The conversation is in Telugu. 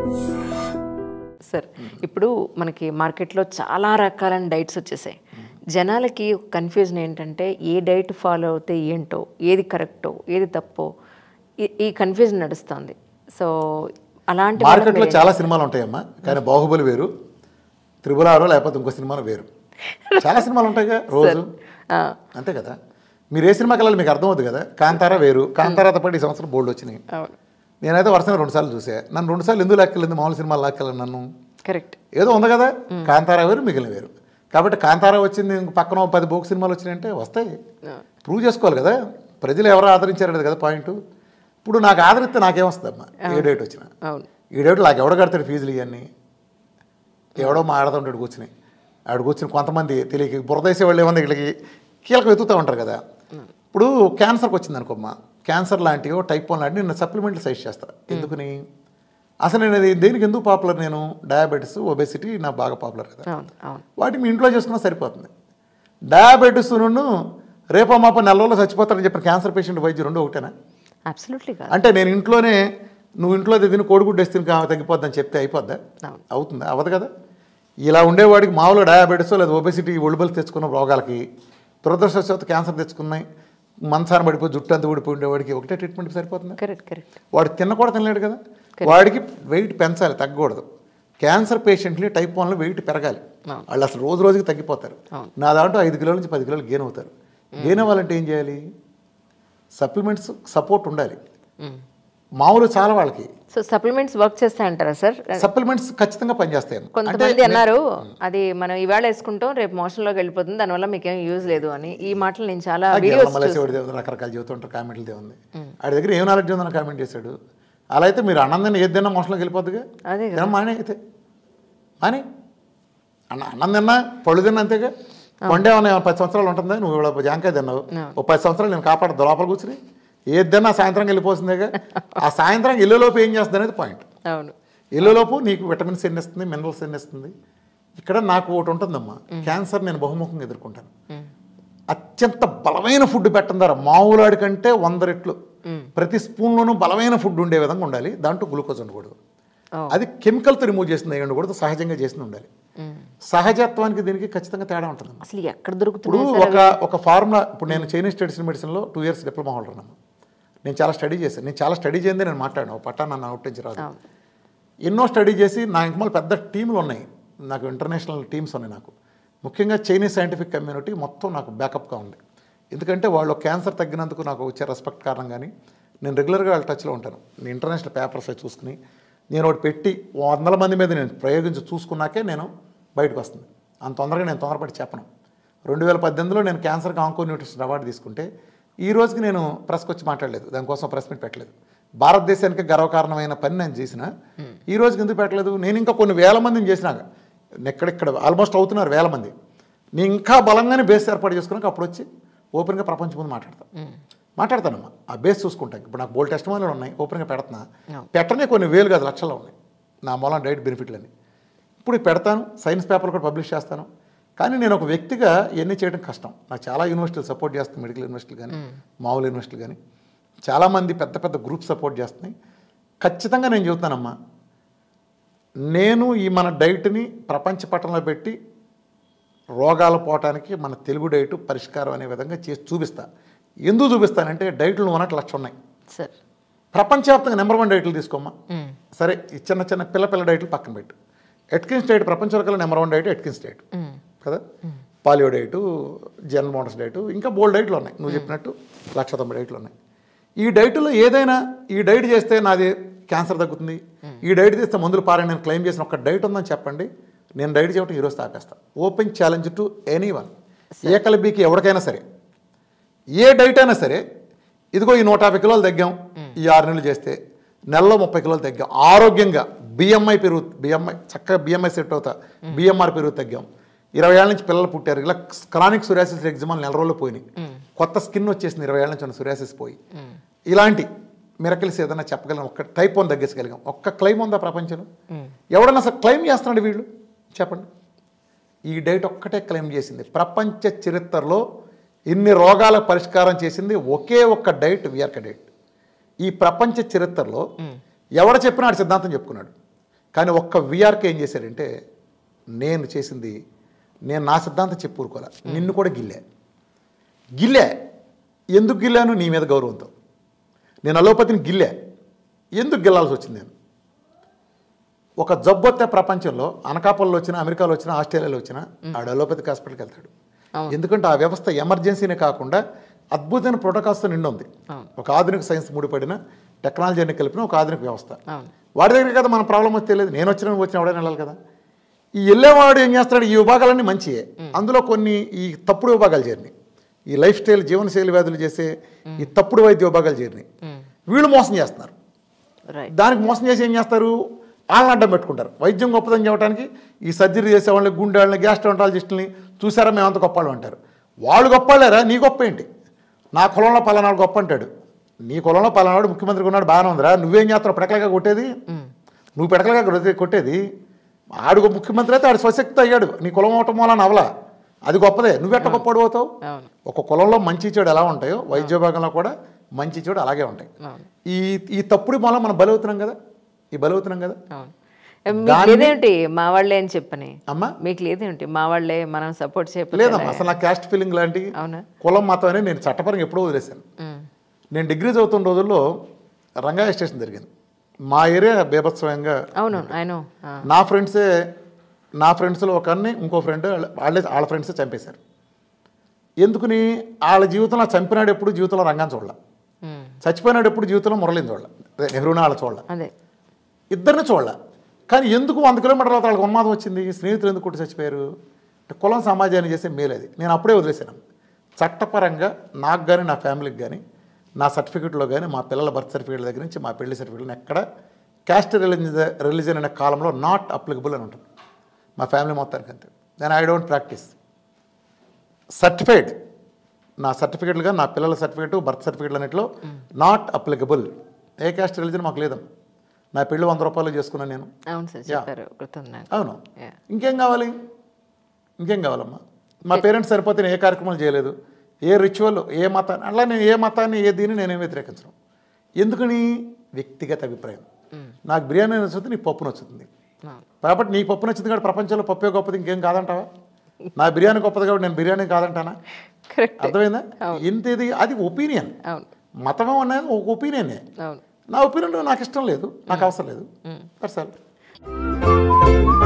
సార్ ఇప్పుడు మనకి మార్కెట్లో చాలా రకాలైన డైట్స్ వచ్చేసాయి జనాలకి కన్ఫ్యూజన్ ఏంటంటే ఏ డైట్ ఫాలో అవుతే ఏంటో ఏది కరెక్టో ఏది తప్పో ఈ- ఈ కన్ఫ్యూజన్ నడుస్తుంది సో అలాంటి వాళ్ళకి మార్కెట్లో మీరు చాలా సినిమాలు ఉంటాయమ్మా కానీ బాహుబలి వేరు త్రిబుల్ ఆరో లేకపోతే ఇంకో సినిమాలు వేరు చాలా సినిమాలు ఉంటాయిగా రోజు ఆ, అంతే కదా మీరు ఏ సినిమాకి వెళ్ళాలి మీకు అర్థమవుతుంది కదా కాంతారా వేరు కాంతారాతో పాటు ఈ సంవత్సరం బోల్డ్ వచ్చినాయి అవును నేనైతే వరుసగా రెండు సార్లు చూసా నన్ను రెండు సార్లు ఎందుకు లాక్కెళ్ళింది మామూలు సినిమాలు లాక్కెళ్ళండి నన్ను కరెక్ట్ ఏదో ఉంది కదా కాంతారా వేరు మిగిలిన వేరు కాబట్టి కాంతారా వచ్చింది ఇంక పక్కన ఓ పది బోక్ సినిమాలు వచ్చినాయంటే వస్తాయి ప్రూవ్ చేసుకోవాలి కదా ప్రజలు ఎవరు ఆదరించారు కదా పాయింట్ ఇప్పుడు నాకు ఆదరిస్తే నాకేమొస్తుందమ్మా ఏ డేట్ వచ్చినా అవును ఈ డేట్ నాకు ఎవడ కడతాడు ఫీజులు ఇవన్నీ ఎవడో మా ఆడతుంటాడు కూర్చుని ఆడు కూర్చుని కొంతమంది తెలియక బురదేసే వాళ్ళు ఏమన్నా వీళ్ళకి కీలక వెతుకుతూ ఉంటారు కదా ఇప్పుడు క్యాన్సర్కి వచ్చింది అనుకోమ్మా క్యాన్సర్ లాంటివో టైప్ వన్ లాంటి నేను సప్లిమెంట్లు సజెస్ట్ చేస్తాను ఎందుకని అసలు నేను అది దేనికి ఎందుకు పాపులర్ నేను డయాబెటీస్ ఒబెసిటీ నాకు బాగా పాపులర్ కదా అవును అవును వాటి మీ ఇంట్లో చేసుకున్నా సరిపోతుంది డయాబెటీస్ నుండి రేపో మాపో నెల రోజులు చచ్చిపోతారని చెప్పిన క్యాన్సర్ పేషెంట్ వైద్యం రెండు ఒకటేనా అబ్సల్యూట్లీ కాదు అంటే నేను ఇంట్లోనే నువ్వు ఇంట్లో తిని కోడిగుడ్డు వేస్తే ఇంకా తగ్గిపోద్దని చెప్తే అయిపోద్దా అవును. అవుతుందా అవ్వదు కదా ఇలా ఉండేవాడికి మామూలుగా డయాబెటీస్ లేదా ఒబెసిటీ ఒడిబలు తెచ్చుకున్న రోగాలకి దురదృష్టవశాత్తు క్యాన్సర్ తెచ్చుకున్నాయి మంచాన పడిపోయి జుట్టు అంతా ఊడిపోయి ఉండేవాడికి ఒకటే ట్రీట్మెంట్ సరిపోతుందా కరెక్ట్ కరెక్ట్ వాడు తిన్న కూడా తినలేడు కదా వాడికి వెయిట్ పెంచాలి తగ్గకూడదు క్యాన్సర్ పేషెంట్ని టైప్ వన్లో వెయిట్ పెరగాలి అవును. వాళ్ళు అసలు రోజు రోజుకి తగ్గిపోతారు అవును. నా దాంట్లో ఐదు కిలోల నుంచి పది కిలోలు గెయిన్ అవుతారు గెయిన్ అవ్వాలంటే ఏం చేయాలి సప్లిమెంట్స్ సపోర్ట్ ఉండాలి మామూలు చాలా వాళ్ళకి సో సప్లిమెంట్స్ వర్క్ చేస్తాయంటారా సార్ సప్లిమెంట్స్ ఖచ్చితంగా పనిచేస్తాయి కొంతమంది అన్నారు అది మనం ఇవాళ వేసుకుంటాం రేపు మోషన్లోకి వెళ్ళిపోతుంది దానివల్ల మీకేం యూజ్ లేదు అని ఈ మాటలు నేను చాలా వీడియోస్ మలేసేవాడి రకరకాల చెబుతుంటారు కామెంట్లు దేవుంది ఆడి దగ్గర ఏం నాలెడ్జ్ ఉందని కామెంట్ చేశాడు అలా అయితే మీరు అన్నం ఏది తిన్నా మోషన్లోకి వెళ్ళిపోద్దిగా అదే కదా తినం మానే అయితే మానే అన్న అన్నం తిన్నా పళ్ళు తిన్నా అంతేగా పండే ఏమన్నా పది సంవత్సరాలు ఉంటుందా నువ్వు ఇవాళ జాంకాయ తిన్నావు ఓ పది సంవత్సరాలు నేను కాపాడదు లోపల కూర్చుని ఏది తిన్నా సాయంత్రం వెళ్ళిపోతుందేగా ఆ సాయంత్రం ఇల్లులోపు ఏం చేస్తుంది అనేది పాయింట్ అవును ఇల్లులోపు నీకు విటమిన్స్ ఎన్ని ఇస్తుంది మినరల్స్ ఎన్ని ఇస్తుంది ఇక్కడ నాకు ఒకటి ఉంటుందమ్మా క్యాన్సర్ నేను బహుముఖంగా ఎదుర్కొంటాను అత్యంత బలమైన ఫుడ్ పెట్టడం ద్వారా మామూలాడి కంటే వంద రెట్లు ప్రతి స్పూన్లోనూ బలమైన ఫుడ్ ఉండే విధంగా ఉండాలి దాంట్లో గ్లూకోజ్ ఉండకూడదు ఓ. అది కెమికల్తో రిమూవ్ చేసింది అయి ఉండకూడదు సహజంగా చేసింది ఉండాలి మ్మ్. సహజత్వానికి దీనికి ఖచ్చితంగా తేడా ఉంటుంది అసలు ఎక్కడ ఇప్పుడు దొరుకుతుంది ఒక ఒక ఫార్ములా ఇప్పుడు నేను చైనీస్ ట్రెడిషనల్ మెడిసిన్లో టూ ఇయర్స్ డిప్లొమా హోల్డర్ అన్నాను నేను చాలా స్టడీ చేశాను నేను చాలా స్టడీ చేయందే నేను మాట్లాడాను ఒక పట్టా నన్ను అవుట్ నుంచి రాదు అవును. ఎన్నో స్టడీ చేసి నా ఇంకమాల పెద్ద టీంలు ఉన్నాయి నాకు ఇంటర్నేషనల్ టీమ్స్ ఉన్నాయి నాకు ముఖ్యంగా చైనీస్ సైంటిఫిక్ కమ్యూనిటీ మొత్తం నాకు బ్యాకప్గా ఉంది ఎందుకంటే వాళ్ళు క్యాన్సర్ తగ్గినందుకు నాకు వచ్చే రెస్పెక్ట్ కారణం కానీ నేను రెగ్యులర్గా వాళ్ళ టచ్లో ఉంటాను నేను ఇంటర్నేషనల్ పేపర్స్ అవి చూసుకుని నేను ఒకటి పెట్టి వందల మంది మీద నేను ప్రయోగించి చూసుకున్నాకే నేను బయటకు వస్తుంది అంత తొందరగా నేను తొందరపడి చెప్పను రెండు వేల పద్దెనిమిదిలో నేను క్యాన్సర్కి ఆంకో న్యూట్రిషన్ అవార్డు తీసుకుంటే ఈ రోజుకి నేను ప్రెస్కి వచ్చి మాట్లాడలేదు దానికోసం ప్రెస్ మీట్ పెట్టలేదు భారతదేశానికి గర్వకారణమైన పని నేను చేసిన ఈ రోజుకి ఎందుకు పెట్టలేదు నేను ఇంకా కొన్ని వేల మందిని చేసినాక ఎక్కడెక్కడ ఆల్మోస్ట్ అవుతున్నారు వేల మంది నేను ఇంకా బలంగానే బేస్ ఏర్పాటు చేసుకున్నాక అప్పుడు వచ్చి ఓపెన్గా ప్రపంచం ముందు మాట్లాడతాను మాట్లాడతానమ్మా ఆ బేస్ చూసుకుంటాను ఇప్పుడు నాకు బోల్ టెస్ట్ ఉన్నాయి ఓపెన్గా పెడుతున్నా పెట్టనే కొన్ని వేలు కాదు లక్షల్లో ఉన్నాయి నా మూలం డైట్ బెనిఫిట్లని ఇప్పుడు పెడతాను సైన్స్ పేపర్ కూడా పబ్లిష్ చేస్తాను కానీ నేను ఒక వ్యక్తిగా ఇవన్నీ చేయడం కష్టం నాకు చాలా యూనివర్సిటీలు సపోర్ట్ చేస్తాయి మెడికల్ యూనివర్సిటీలు కానీ మామూలు యూనివర్సిటీలు కానీ చాలామంది పెద్ద పెద్ద గ్రూప్ సపోర్ట్ చేస్తున్నాయి ఖచ్చితంగా నేను చెబుతానమ్మా నేను ఈ మన డైట్ని ప్రపంచ పటంలో పెట్టి రోగాలు పోవటానికి మన తెలుగు డైట్ పరిష్కారం అనే విధంగా చేసి చూపిస్తా ఎందుకు చూపిస్తానంటే డైట్లు ఉన్నట్టు లక్ష ఉన్నాయి సార్ ప్రపంచవ్యాప్తంగా నెంబర్ వన్ డైట్లు తీసుకోమ్మా సరే ఈ చిన్న చిన్న పిల్ల పిల్ల డైట్లు పక్కన పెట్టు ఎట్కిన్స్ డైట్ ప్రపంచంలో number one diet Atkins diet కదా paleo diet General Motors diet ఇంకా బోల్డ్ డైట్లు ఉన్నాయి నువ్వు చెప్పినట్టు లక్ష తొంభై డైట్లు ఉన్నాయి ఈ డైట్లో ఏదైనా ఈ డైట్ చేస్తే నాది క్యాన్సర్ తగ్గుతుంది ఈ డైట్ చేస్తే మందులు పారే నేను క్లెయిమ్ చేసిన ఒక డైట్ ఉందని చెప్పండి నేను డైట్ చేయడం ఈరోజు తాపేస్తా open challenge to anyone ఏ కలిబీకి ఎవరికైనా సరే ఏ డైట్ అయినా సరే ఇదిగో ఈ నూట యాభై కిలోలు తగ్గాం ఈ ఆరు నెలలు చేస్తే నెలలో ముప్పై కిలోలు తగ్గాం ఆరోగ్యంగా బిఎంఐ పెరుగు బిఎంఐ చక్కగా బిఎంఐ సెట్ అవుతా బిఎంఆర్ పెరుగు తగ్గాం ఇరవై ఏళ్ళ నుంచి పిల్లలు పుట్టారు ఇలా క్రానిక్ సురాసిస్ ఎగ్జామాలు నెల రోజులు పోయినాయి కొత్త స్కిన్ వచ్చేసింది ఇరవై ఏళ్ళ నుంచి ఉన్న సురాసిస్ పోయి ఇలాంటి మిరకల్స్ ఏదైనా చెప్పగలం ఒక్క టైప్ వన్ తగ్గించగలిగాం ఒక్క క్లెయిమ్ ఉందా ప్రపంచంలో ఎవడన్నా అసలు క్లెయిమ్ చేస్తున్నాడు వీళ్ళు చెప్పండి ఈ డైట్ ఒక్కటే క్లెయిమ్ చేసింది ప్రపంచ చరిత్రలో ఇన్ని రోగాల పరిష్కారం చేసింది ఒకే ఒక్క డైట్ వియర్క డైట్ ఈ ప్రపంచ చరిత్రలో ఎవడ చెప్పినా ఆడి సిద్ధాంతం చెప్పుకున్నాడు కానీ ఒక్క విఆర్కే ఏం చేశాడంటే నేను చేసింది నేను నా సిద్ధాంతం చెప్పి ఊరుకోలే నిన్ను కూడా గిల్లే గిల్లే ఎందుకు గిల్లాను నీ మీద గౌరవంతో నేను అలోపతిని గిల్లే ఎందుకు గిల్లాల్సి వచ్చింది నేను ఒక జబ్బు వస్తే ప్రపంచంలో అనకాపల్లో వచ్చినా అమెరికాలో వచ్చినా ఆస్ట్రేలియాలో వచ్చినా ఆడు అలోపతిక్ హాస్పిటల్కి వెళ్తాడు ఎందుకంటే ఆ వ్యవస్థ ఎమర్జెన్సీనే కాకుండా అద్భుతమైన ప్రోటోకాల్స్తో నిండి ఉంది ఒక ఆధునిక సైన్స్ ముడిపడిన టెక్నాలజీని కలిపిన ఒక ఆధునిక వ్యవస్థ అవును వాడి దగ్గర కదా మన ప్రాబ్లం వస్తే తెలియదు నేను వచ్చిన వచ్చిన ఎవడైనా వెళ్ళాలి కదా ఈ వెళ్ళేవాడు ఏం చేస్తాడు ఈ విభాగాలన్నీ మంచియే అందులో కొన్ని ఈ తప్పుడు విభాగాలు చేరినాయి ఈ లైఫ్ స్టైల్ జీవనశైలి వ్యాధులు చేసే ఈ తప్పుడు వైద్య విభాగాలు చేరినాయి వీళ్ళు మోసం చేస్తున్నారు రైట్ దానికి మోసం చేసి ఏం చేస్తారు వాళ్ళని అడ్డం పెట్టుకుంటారు వైద్యం గొప్పదని చెప్పడానికి ఈ సర్జరీ చేసే వాళ్ళని గుండె వాళ్ళని గ్యాస్ట్రాంటాలజిస్టులని చూసారా మేము అంత గొప్పవాళ్ళు అంటారు వాళ్ళు గొప్పవాళ్ళారా నీ గొప్ప ఏంటి నా కులంలో పలానాడు గొప్ప అంటాడు నీ కులంలో పలానాడు ముఖ్యమంత్రిగా ఉన్నాడు బాగానే ఉందిరా నువ్వేం చేస్తున్నావు పెడకలుగా కొట్టేది నువ్వు పెడకలుగా కొట్టే- కొట్టేది ఆడు ముఖ్యమంత్రి అయితే ఆడు స్వశక్తి అయ్యాడు నీ కులం అవటం వల్ల అవలా అది గొప్పదే నువ్వెట్ట గొప్పడు అవుతావు అవును ఒక కులంలో మంచి చెడు ఎలా ఉంటాయో వైద్య విభాగంలో కూడా మంచి చెడు అలాగే ఉంటాయి అవును ఈ ఈ తప్పుడు మూలం మనం బలవుతున్నాం కదా ఈ బలవుతున్నాం కదా అవును మీకు లేదేంటి మా వాళ్ళే అని చెప్పని అమ్మా మీకు లేదేంటి మా వాళ్ళే మనం సపోర్ట్ చేయకపోతే లేదమ్మా అసలు నా క్యాస్ట్ ఫీలింగ్ లాంటి అవునా కులం మతం అనేది నేను చట్టపరంగా ఎప్పుడో వదిలేశాను ఉమ్. నేను డిగ్రీ చదువుతున్న రోజుల్లో రంగాయ స్టేషన్ జరిగింది మా ఏరియా బీభత్సవంగా అవును ఆయన నా ఫ్రెండ్సే నా ఫ్రెండ్స్లో ఒక అన్ని ఇంకో ఫ్రెండ్ వాళ్ళే వాళ్ళ ఫ్రెండ్సే చంపేశారు ఎందుకుని వాళ్ళ జీవితంలో చంపినాడు ఎప్పుడు జీవితంలో రంగాన్ని చూడాల చచ్చిపోయినాడు ఎప్పుడు జీవితంలో మురళిని చూడాల అదే నెహ్రూని వాళ్ళ చూడాల అదే ఇద్దరిని చూడాల కానీ ఎందుకు వంద కిలోమీటర్ల తర్వాత వాళ్ళకి ఉన్మాదం వచ్చింది స్నేహితులు ఎందుకు కొట్టి చచ్చిపోయారు అంటే కులం సమాజాన్ని చేసే మేలేది నేను అప్పుడే వదిలేశాను చట్టపరంగా నాకు కానీ నా ఫ్యామిలీకి కానీ నా సర్టిఫికెట్లో కానీ మా పిల్లల బర్త్ సర్టిఫికేట్ దగ్గర నుంచి మా పెళ్లి సర్టిఫికేట్ ఎక్కడ క్యాస్ట్ రిలీజన్ రిలీజన్ అనే కాలంలో నాట్ అప్లికబుల్ అని ఉంటుంది మా ఫ్యామిలీ మొత్తానికి అంతే then I don't practice certified నా సర్టిఫికెట్లు కానీ నా పిల్లల సర్టిఫికేట్ బర్త్ సర్టిఫికేట్లు అన్నింటిలో నాట్ అప్లికబుల్ ఏ క్యాస్ట్ రిలీజన్ మాకు లేదమ్మా నా పెళ్ళి వంద రూపాయలు చేసుకున్నాను నేను అవును సార్ చెప్పారు గుర్తుంది నాకు అవును Yeah. ఇంకేం కావాలి ఇంకేం కావాలమ్మా మా పేరెంట్స్ సరిపోతే నేను ఏ కార్యక్రమాలు చేయలేదు ఏ రిచువల్ ఏ మతాన్ని అట్లా నేను ఏ మతాన్ని ఏ దీన్ని నేనేం వ్యతిరేకించను ఎందుకని వ్యక్తిగత అభిప్రాయం నాకు బిర్యానీ నచ్చుతుంది నీకు పప్పు నచ్చుతుంది అవును కాబట్టి నీకు పప్పు నచ్చింది కాబట్టి ప్రపంచంలో పప్పే గొప్పది ఇంకేం కాదంటావా నా బిర్యానీ గొప్పది కాబట్టి నేను బిర్యానీ కాదంటానా కరెక్ట్ అర్థమైందా ఇంత ఇది అది ఒపీనియన్ అవును మతం అనేది ఒక ఒపీనియనే అవును నా ఒపీనియన్ నాకు ఇష్టం లేదు నాకు అవసరం లేదు దట్స్ ఆల్